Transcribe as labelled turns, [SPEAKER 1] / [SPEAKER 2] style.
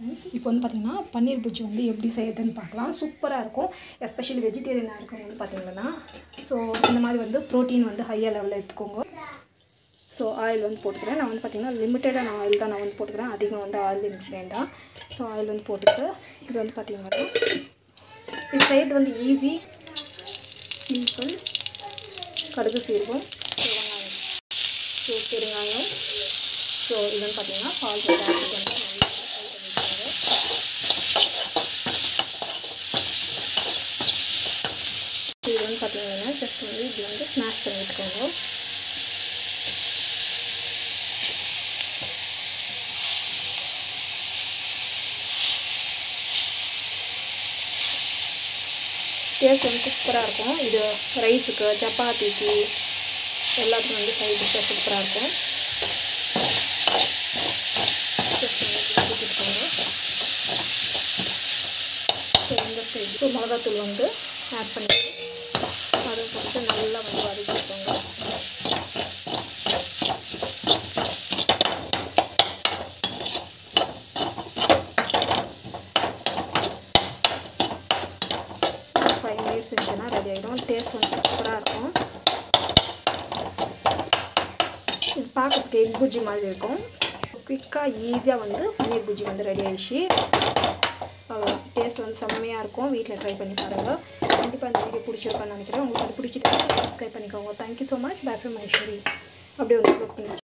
[SPEAKER 1] friends இப்போ வந்து பார்த்திங்கன்னா பன்னீர் புஜ்ஜி வந்து எப்படி செய்யுதுன்னு பார்க்கலாம் சூப்பராக இருக்கும் எஸ்பெஷலி வெஜிடேரியனாக இருக்கவங்க வந்து பார்த்திங்கன்னா ஸோ இந்த மாதிரி வந்து ப்ரோட்டீன் வந்து ஹையாக லெவலில் எடுத்துக்கோங்க ஸோ ஆயில் வந்து போட்டுக்கிறேன் நான் வந்து பார்த்திங்கன்னா லிமிட்டடான ஆயில் தான் நான் வந்து போட்டுக்கிறேன் அதிகம் வந்து ஆயில் எனக்கு வேண்டாம் ஸோ ஆயில் வந்து போட்டுட்டு இது வந்து பார்த்திங்கன்னா இது செய்கிறது வந்து ஈஸி சிம்பிள் கடுகு சீரகம் ஸோ வெங்காயம் ஸோ பெருங்காயம் ஸோ இது வந்து பார்த்திங்கன்னா பால் போட்டு ஆட் பண்ணி நல்லா ஃப்ரை பண்ணிக்கோங்க இது வந்து பார்த்தீங்கன்னா ஜஸ்ட் வந்து இப்படி வந்து ஸ்மாஷ் பண்ணி விட்டுக்கோங்க டேஸ்ட் வந்து சூப்பராக இருக்கும் இது ரைஸுக்கு சப்பாத்திக்கு எல்லாத்துக்கும் வந்து சைட் டிஷ்ஷாக சூப்பராக இருக்கும் ஜஸ்ட் வந்து இப்படி ஊற்றிட்டுக்கோங்க ஸோ இந்த ஸ்டேஜ் ஸோ மிளகாத்தூள் வந்து ஆட் பண்ணிட்டு அதை போட்டு நல்லா வந்து வதக்கிக்கோங்க ஃபைவ் மினிட்ஸ் இருந்துச்சுன்னா ரெடி ஆகிடும் டேஸ்ட் வந்து சூப்பராக இருக்கும் இது பார்க்குறதுக்கு எக் புஜ்ஜி மாதிரி இருக்கும் குயிக்காக ஈஸியாக வந்து பன்னீர் புஜ்ஜி வந்து ரெடி ஆயிடுச்சு அவ்வளோ டேஸ்ட் வந்து செம்மையாக இருக்கும் வீட்டில் ட்ரை பண்ணி பாருங்கள் கண்டிப்பாக இந்த வீடியோ பிடிச்சிருக்கான்னு நினைக்கிறேன் உங்களுக்கு அது பிடிச்சிட்டு சப்ஸ்கிரைப் பண்ணிக்கோங்க thank you so much back from மைஸ்வரி அப்படியே வந்து க்ளோஸ் பண்ணி